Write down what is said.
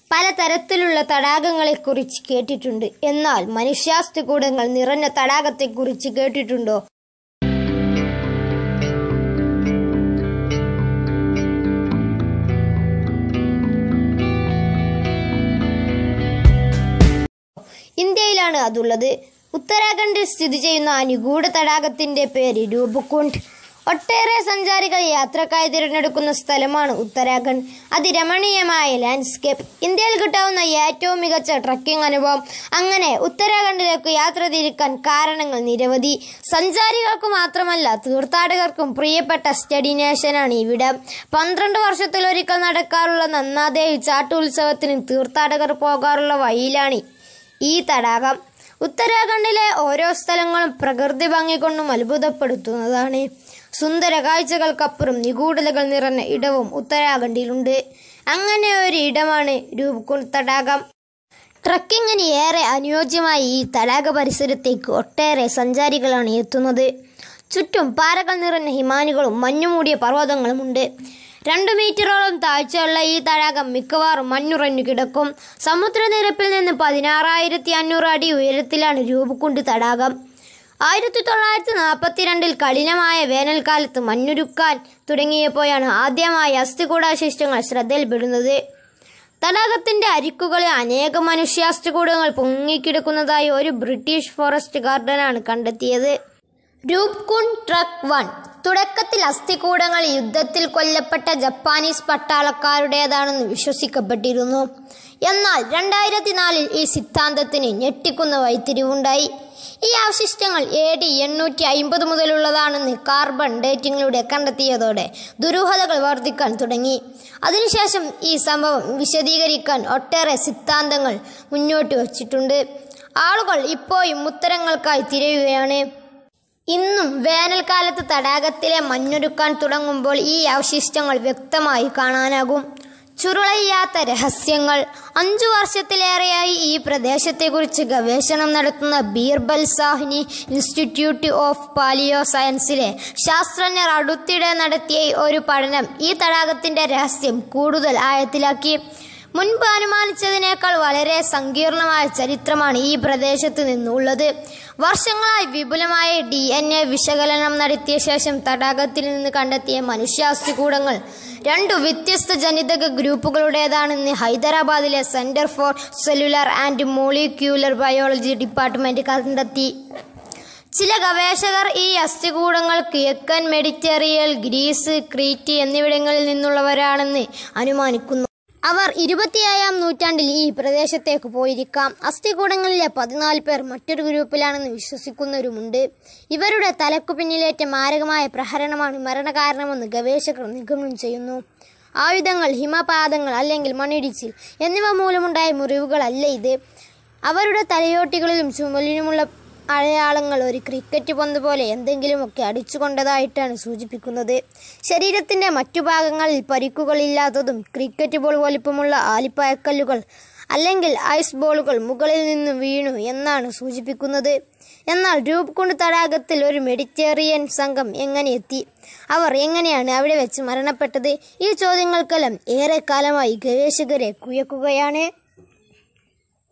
പലതരത്തിലുള്ള തടാകങ്ങളെക്കുറിച്ച് കേട്ടിട്ടുണ്ട് എന്നാൽ മനുഷ്യാസ്ഥികൂടങ്ങൾ നിറഞ്ഞ തടാകത്തെക്കുറിച്ച് കേട്ടിട്ടുണ്ടോ ഇന്ത്യയിലാണ് അതുള്ളത് ഉത്തരാഖണ്ഡിൽ സ്ഥിതി ചെയ്യുന്ന ആ നിഗൂഢ തടാകത്തിന്റെ പേര് രൂപകുണ്ട് ഒട്ടേറെ സഞ്ചാരികൾ യാത്രക്കായി തിരഞ്ഞെടുക്കുന്ന സ്ഥലമാണ് ഉത്തരാഖണ്ഡ് അതിരമണീയമായ ലാൻഡ്സ്കേപ്പ് ഇന്ത്യയിൽ കിട്ടാവുന്ന ഏറ്റവും മികച്ച ട്രക്കിംഗ് അനുഭവം അങ്ങനെ ഉത്തരാഖണ്ഡിലേക്ക് യാത്ര തിരിക്കാൻ കാരണങ്ങൾ നിരവധി സഞ്ചാരികൾക്ക് മാത്രമല്ല തീർത്ഥാടകർക്കും പ്രിയപ്പെട്ട സ്റ്റഡിനേഷനാണ് ഇവിടം പന്ത്രണ്ട് വർഷത്തിലൊരിക്കൽ നടക്കാറുള്ള നന്നാദേവി ചാട്ടുത്സവത്തിന് തീർത്ഥാടകർ പോകാറുള്ള വഴിയിലാണ് ഈ തടാകം ഉത്തരാഖണ്ഡിലെ ഓരോ സ്ഥലങ്ങളും പ്രകൃതി ഭംഗി കൊണ്ടും അത്ഭുതപ്പെടുത്തുന്നതാണ് സുന്ദര കാഴ്ചകൾക്കപ്പുറം നിഗൂഢതകൾ നിറഞ്ഞ ഇടവും ഉത്തരാഖണ്ഡിലുണ്ട് അങ്ങനെ ഒരു ഇടമാണ് രൂപകുണ്ട് തടാകം ട്രക്കിങ്ങിന് ഏറെ അനുയോജ്യമായ ഈ തടാക പരിസരത്തേക്ക് ഒട്ടേറെ സഞ്ചാരികളാണ് എത്തുന്നത് ചുറ്റും പാറകൾ നിറഞ്ഞ ഹിമാനികളും മഞ്ഞുമൂടിയ പർവ്വതങ്ങളുമുണ്ട് രണ്ടു മീറ്ററോളം താഴ്ചയുള്ള ഈ തടാകം മിക്കവാറും മഞ്ഞുറഞ്ഞു കിടക്കും സമുദ്രനിരപ്പിൽ നിന്ന് പതിനാറായിരത്തി അഞ്ഞൂറ് അടി ഉയരത്തിലാണ് രൂപക്കുണ്ട് തടാകം ആയിരത്തി തൊള്ളായിരത്തി നാൽപ്പത്തിരണ്ടിൽ കഠിനമായ വേനൽക്കാലത്ത് മഞ്ഞുരുക്കാൻ തുടങ്ങിയപ്പോഴാണ് ആദ്യമായി അസ്ഥികൂടാശിഷ്ടങ്ങൾ ശ്രദ്ധയിൽപ്പെടുന്നത് തടാകത്തിന്റെ അരിക്കുകളിൽ അനേകം മനുഷ്യാസ്ഥികൂടങ്ങൾ പൊങ്ങിക്കിടക്കുന്നതായി ഒരു ബ്രിട്ടീഷ് ഫോറസ്റ്റ് ഗാർഡനാണ് കണ്ടെത്തിയത് രൂപ്കുണ്ട് ട്രക്ക് വൺ തുടക്കത്തിൽ അസ്ഥികൂടങ്ങൾ യുദ്ധത്തിൽ കൊല്ലപ്പെട്ട ജപ്പാനീസ് പട്ടാളക്കാരുടേതാണെന്ന് വിശ്വസിക്കപ്പെട്ടിരുന്നു എന്നാൽ രണ്ടായിരത്തി നാലിൽ ഈ സിദ്ധാന്തത്തിന് ഞെട്ടിക്കുന്ന വഴിത്തിരിവുണ്ടായി ഈ അവശിഷ്ടങ്ങൾ എ ഡി എണ്ണൂറ്റി അയിമ്പത് മുതലുള്ളതാണെന്ന് കാർബൺ ഡേറ്റിംഗിലൂടെ കണ്ടെത്തിയതോടെ ദുരൂഹതകൾ വർദ്ധിക്കാൻ തുടങ്ങി അതിനുശേഷം ഈ സംഭവം വിശദീകരിക്കാൻ ഒട്ടേറെ സിദ്ധാന്തങ്ങൾ മുന്നോട്ട് വച്ചിട്ടുണ്ട് ആളുകൾ ഇപ്പോഴും ഉത്തരങ്ങൾക്കായി തിരയുകയാണ് ഇന്നും വേനൽക്കാലത്ത് തടാകത്തിലെ മഞ്ഞൊരുക്കാൻ തുടങ്ങുമ്പോൾ ഈ അവശിഷ്ടങ്ങൾ വ്യക്തമായി കാണാനാകും ചുരുളയ്യാത്ത രഹസ്യങ്ങൾ അഞ്ചു വർഷത്തിലേറെയായി ഈ പ്രദേശത്തെക്കുറിച്ച് ഗവേഷണം നടത്തുന്ന Birbal Sahni institute of palaeo സയൻസിലെ ശാസ്ത്രജ്ഞർ അടുത്തിടെ നടത്തിയ ഒരു പഠനം ഈ തടാകത്തിന്റെ രഹസ്യം കൂടുതൽ ആഴത്തിലാക്കി മുൻപ് അനുമാനിച്ചതിനേക്കാൾ വളരെ സങ്കീർണമായ ചരിത്രമാണ് ഈ പ്രദേശത്ത് നിന്നുള്ളത് വർഷങ്ങളായി വിപുലമായ ഡി എൻ എ വിശകലനം നടത്തിയ ശേഷം തടാകത്തിൽ നിന്ന് കണ്ടെത്തിയ മനുഷ്യാസ്ഥികൂടങ്ങൾ രണ്ടു വ്യത്യസ്ത ജനിതക ഗ്രൂപ്പുകളുടേതാണെന്ന് ഹൈദരാബാദിലെ centre for cellular and molecular biology department കണ്ടെത്തി ചില ഗവേഷകർ ഈ അസ്ഥികൂടങ്ങൾ കിഴക്കൻ മെഡിറ്ററേനിയൻ ഗ്രീസ് ക്രീറ്റ് എന്നിവിടങ്ങളിൽ നിന്നുള്ളവരാണെന്ന് അനുമാനിക്കുന്നു അവർ ഇരുപത്തിയേഴാം നൂറ്റാണ്ടിൽ ഈ പ്രദേശത്തേക്ക് പോയിരിക്കാം അസ്ഥികൂടങ്ങളിലെ പതിനാല് പേർ മറ്റൊരു ഗ്രൂപ്പിലാണെന്ന് വിശ്വസിക്കുന്നവരുമുണ്ട് ഇവരുടെ തലക്കു പിന്നിലേറ്റ മാരകമായ പ്രഹരണമാണ് മരണകാരണമെന്ന് ഗവേഷകർ നിഗമനം ചെയ്യുന്നു ആയുധങ്ങൾ ഹിമപാതങ്ങൾ അല്ലെങ്കിൽ മണ്ണിടിച്ചിൽ എന്നിവ മൂലമുണ്ടായ മുറിവുകളല്ല ഇത് അവരുടെ തലയോട്ടികളിലും ചുമലിനുമുള്ള അടയാളങ്ങൾ ഒരു ക്രിക്കറ്റ് പന്ത് പോലെ എന്തെങ്കിലുമൊക്കെ അടിച്ചുകൊണ്ടതായിട്ടാണ് സൂചിപ്പിക്കുന്നത് ശരീരത്തിന്റെ മറ്റു ഭാഗങ്ങളിൽ പരിക്കുകളില്ലാത്തതും ക്രിക്കറ്റ് ബോൾ വലിപ്പമുള്ള ആലിപ്പായക്കല്ലുകൾ അല്ലെങ്കിൽ ഐസ് ബോളുകൾ മുകളിൽ നിന്ന് വീണു എന്നാണ് സൂചിപ്പിക്കുന്നത് എന്നാൽ രൂപകുണ്ട് തടാകത്തിൽ ഒരു മെഡിറ്ററേനിയൻ സംഘം എങ്ങനെ എത്തി അവർ എങ്ങനെയാണ് അവിടെ വെച്ച് മരണപ്പെട്ടത് ഈ ചോദ്യങ്ങൾക്കെല്ലാം ഏറെക്കാലമായി ഗവേഷകരെ കുയക്കുകയാണ്